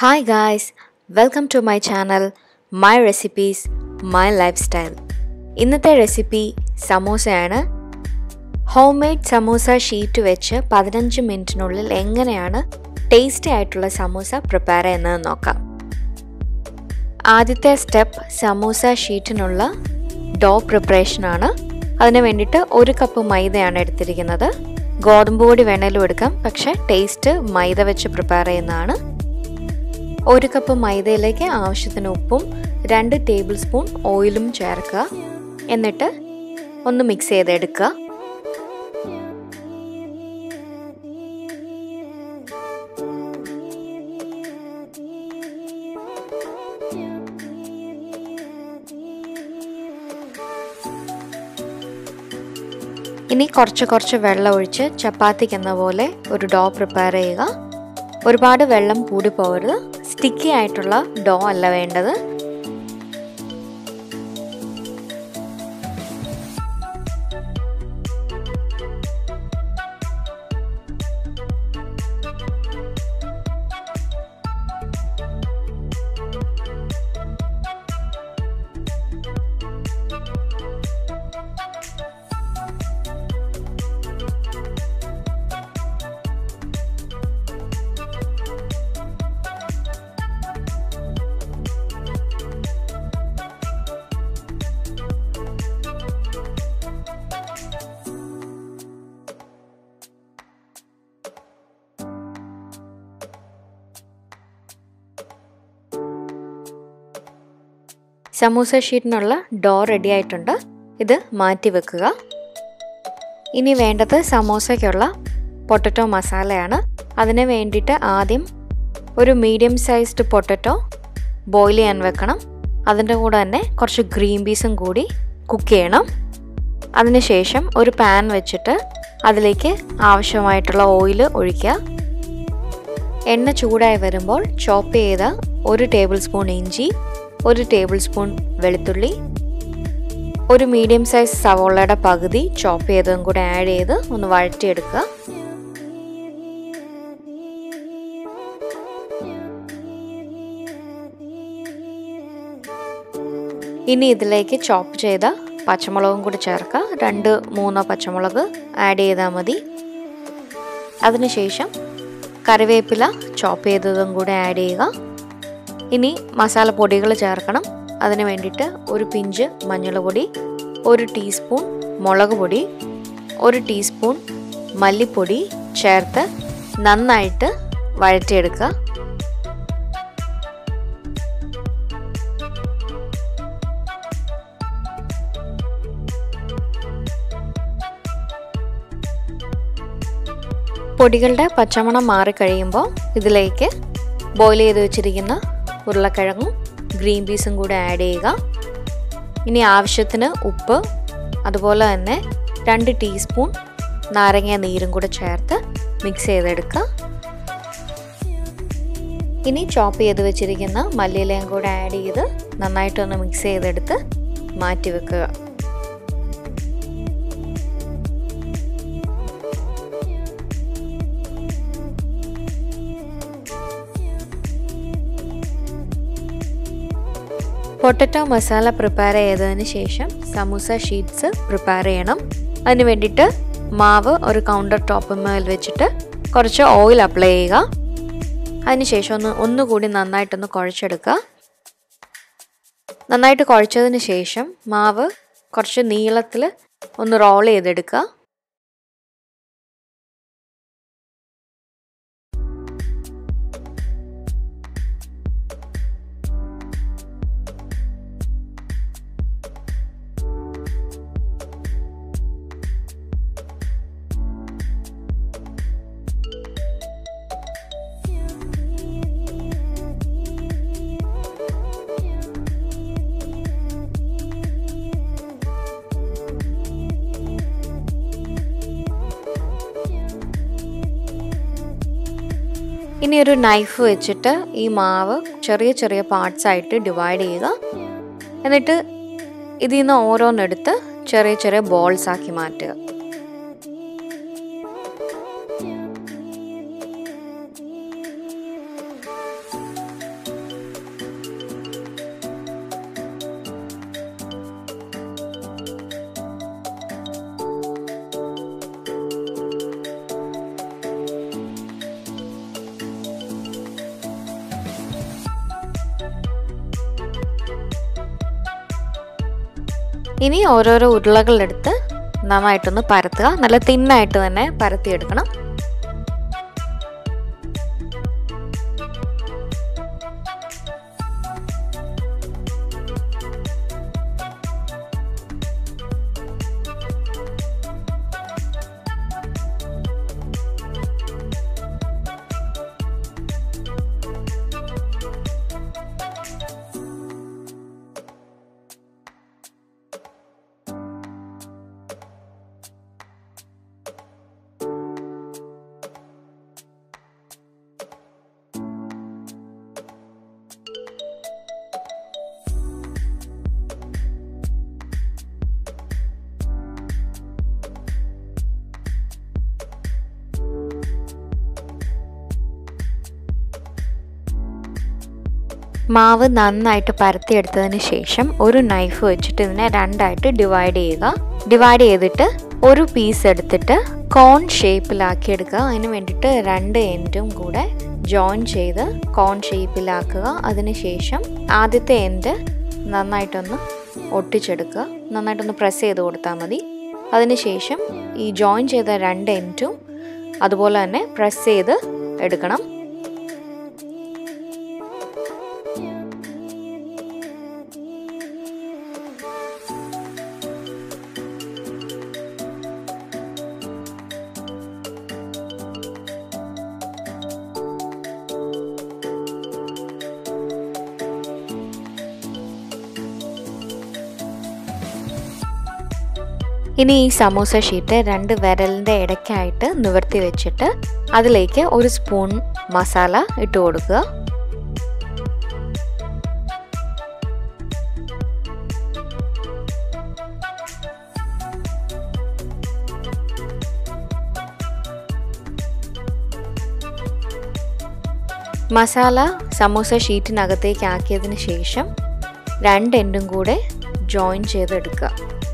hi guys welcome to my channel my recipes my lifestyle ഇന്നത്തെ recipe സമോസയാണ് homemade samosa sheet വെച്ച് പതിനഞ്ച് മിനിറ്റിനുള്ളിൽ എങ്ങനെയാണ് ടേസ്റ്റി ആയിട്ടുള്ള സമോസ പ്രിപ്പയർ ചെയ്യുന്നത് നോക്കാം ആദ്യത്തെ സ്റ്റെപ്പ് സമോസ ഷീറ്റിനുള്ള ഡോ പ്രിപ്പറേഷനാണ് അതിന് വേണ്ടിയിട്ട് ഒരു കപ്പ് മൈദയാണ് എടുത്തിരിക്കുന്നത് ഗോതമ്പ് പൊടി വേണേലും എടുക്കാം പക്ഷേ ടേസ്റ്റ് മൈദ വെച്ച് പ്രിപ്പയർ ചെയ്യുന്നതാണ് ഒരു കപ്പ് മൈദയിലേക്ക് ആവശ്യത്തിന് ഉപ്പും രണ്ട് ടേബിൾ സ്പൂൺ ഓയിലും ചേർക്കുക എന്നിട്ട് ഒന്ന് മിക്സ് ചെയ്തെടുക്കുക ഇനി കുറച്ച് കുറച്ച് വെള്ളം ഒഴിച്ച് ചപ്പാത്തിക്ക് എന്ന പോലെ ഒരു ഡോ പ്രിപ്പയർ ചെയ്യുക ഒരുപാട് വെള്ളം കൂടി പോകരുത് സ്റ്റിക്കി ആയിട്ടുള്ള ഡോ അല്ല വേണ്ടത് സമൂസ ഷീറ്റിനുള്ള ഡോ റെഡി ആയിട്ടുണ്ട് ഇത് മാറ്റി വെക്കുക ഇനി വേണ്ടത് സമോസയ്ക്കുള്ള പൊട്ടറ്റോ മസാലയാണ് അതിന് വേണ്ടിയിട്ട് ആദ്യം ഒരു മീഡിയം സൈസ്ഡ് പൊട്ടറ്റോ ബോയിൽ ചെയ്യാൻ വെക്കണം അതിൻ്റെ കൂടെ തന്നെ കുറച്ച് ഗ്രീൻ പീസും കൂടി കുക്ക് ചെയ്യണം അതിനുശേഷം ഒരു പാൻ വെച്ചിട്ട് അതിലേക്ക് ആവശ്യമായിട്ടുള്ള ഓയിൽ ഒഴിക്കുക എണ്ണ ചൂടായി വരുമ്പോൾ ചോപ്പ് ചെയ്ത ഒരു ടേബിൾ സ്പൂൺ ഇഞ്ചി ഒരു ടേബിൾ സ്പൂൺ വെളുത്തുള്ളി ഒരു മീഡിയം സൈസ് സവോളയുടെ പകുതി ചോപ്പ് ചെയ്തതും കൂടെ ആഡ് ചെയ്ത് ഒന്ന് വഴറ്റിയെടുക്കുക ഇനി ഇതിലേക്ക് ചോപ്പ് ചെയ്ത പച്ചമുളകും കൂടി ചേർക്കുക രണ്ട് മൂന്നോ പച്ചമുളക് ആഡ് ചെയ്താൽ മതി അതിനുശേഷം കറിവേപ്പില ചോപ്പ് ചെയ്തതും കൂടെ ആഡ് ചെയ്യുക ഇനി മസാലപ്പൊടികൾ ചേർക്കണം അതിന് വേണ്ടിയിട്ട് ഒരു പിഞ്ച് മഞ്ഞൾപ്പൊടി ഒരു ടീസ്പൂൺ മുളക് പൊടി ഒരു ടീസ്പൂൺ മല്ലിപ്പൊടി ചേർത്ത് നന്നായിട്ട് വഴറ്റിയെടുക്കുക പൊടികളുടെ പച്ചമണം മാറിക്കഴിയുമ്പോൾ ഇതിലേക്ക് ബോയിൽ ചെയ്ത് വെച്ചിരിക്കുന്ന ഉരുളക്കിഴങ്ങും ഗ്രീൻ പീസും കൂടെ ആഡ് ചെയ്യുക ഇനി ആവശ്യത്തിന് ഉപ്പ് അതുപോലെ തന്നെ രണ്ട് ടീസ്പൂൺ നാരങ്ങ നീരും കൂടെ ചേർത്ത് മിക്സ് ചെയ്തെടുക്കുക ഇനി ചോപ്പ് ചെയ്ത് വെച്ചിരിക്കുന്ന മല്ലിയിലയും കൂടെ ആഡ് ചെയ്ത് നന്നായിട്ടൊന്ന് മിക്സ് ചെയ്തെടുത്ത് മാറ്റി വെക്കുക പൊട്ടറ്റോ മസാല പ്രിപ്പയർ ചെയ്തതിന് ശേഷം സമൂസ ഷീറ്റ്സ് പ്രിപ്പയർ ചെയ്യണം അതിന് വേണ്ടിയിട്ട് മാവ് ഒരു കൗണ്ടർ ടോപ്പ് മേൽ വെച്ചിട്ട് കുറച്ച് ഓയിൽ അപ്ലൈ ചെയ്യുക അതിനുശേഷം ഒന്ന് ഒന്നുകൂടി നന്നായിട്ടൊന്ന് കുഴച്ചെടുക്കുക നന്നായിട്ട് കുഴച്ചതിന് ശേഷം മാവ് കുറച്ച് നീളത്തിൽ ഒന്ന് റോൾ ചെയ്തെടുക്കുക ഇനി ഒരു നൈഫ് വെച്ചിട്ട് ഈ മാവ് ചെറിയ ചെറിയ പാർട്സ് ആയിട്ട് ഡിവൈഡ് ചെയ്യുക എന്നിട്ട് ഇതിൽ നിന്ന് ഓരോന്നെടുത്ത് ചെറിയ ചെറിയ ബോൾസ് ആക്കി മാറ്റുക ഇനി ഓരോരോ ഉരുളകളെടുത്ത് നന്നായിട്ടൊന്ന് പരത്തുക നല്ല തിന്നായിട്ട് തന്നെ പരത്തിയെടുക്കണം മാവ് നന്നായിട്ട് പരത്തിയെടുത്തതിന് ശേഷം ഒരു നൈഫ് വെച്ചിട്ട് ഇതിനെ രണ്ടായിട്ട് ഡിവൈഡ് ചെയ്യുക ഡിവൈഡ് ചെയ്തിട്ട് ഒരു പീസ് എടുത്തിട്ട് കോൺ ഷേപ്പിലാക്കി എടുക്കുക അതിന് വേണ്ടിയിട്ട് രണ്ട് എൻഡും കൂടെ ജോയിൻ ചെയ്ത് കോൺ ഷേപ്പിലാക്കുക അതിനുശേഷം ആദ്യത്തെ എൻഡ് നന്നായിട്ടൊന്ന് ഒട്ടിച്ചെടുക്കുക നന്നായിട്ടൊന്ന് പ്രസ് ചെയ്ത് കൊടുത്താൽ മതി അതിനുശേഷം ഈ ജോയിൻ ചെയ്ത രണ്ട് എൻഡും അതുപോലെ തന്നെ പ്രസ് ചെയ്ത് എടുക്കണം ഇനി ഈ സമൂസ ഷീറ്റ് രണ്ട് വിരലിൻ്റെ ഇടയ്ക്കായിട്ട് നിവർത്തി വെച്ചിട്ട് അതിലേക്ക് ഒരു സ്പൂൺ മസാല ഇട്ട് കൊടുക്കുക മസാല സമൂസ ഷീറ്റിനകത്തേക്ക് ആക്കിയതിന് ശേഷം രണ്ട് എൻഡും കൂടെ ജോയിൻ ചെയ്തെടുക്കുക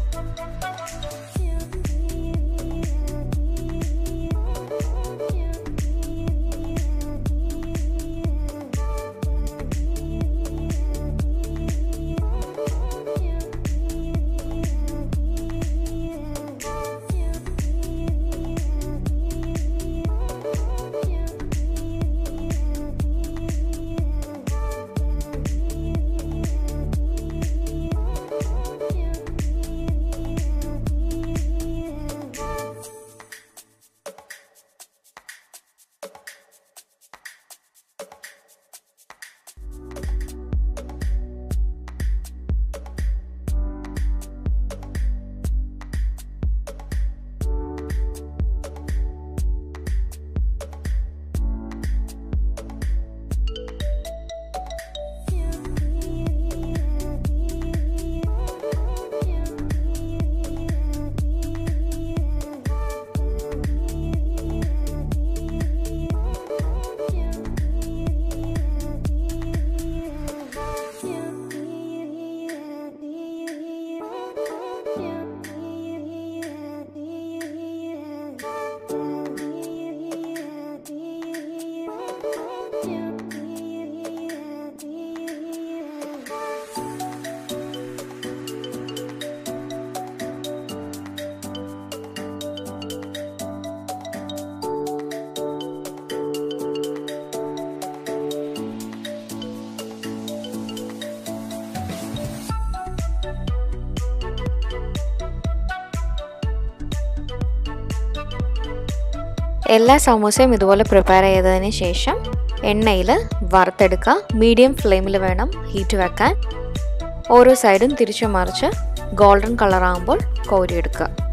എല്ലാ സമൂസയും ഇതുപോലെ പ്രിപ്പയർ ചെയ്തതിന് ശേഷം എണ്ണയിൽ വറുത്തെടുക്കുക മീഡിയം ഫ്ലെയിമിൽ വേണം ഹീറ്റ് വെക്കാൻ ഓരോ സൈഡും തിരിച്ചു മറിച്ച് ഗോൾഡൻ കളറാകുമ്പോൾ കോരിയെടുക്കുക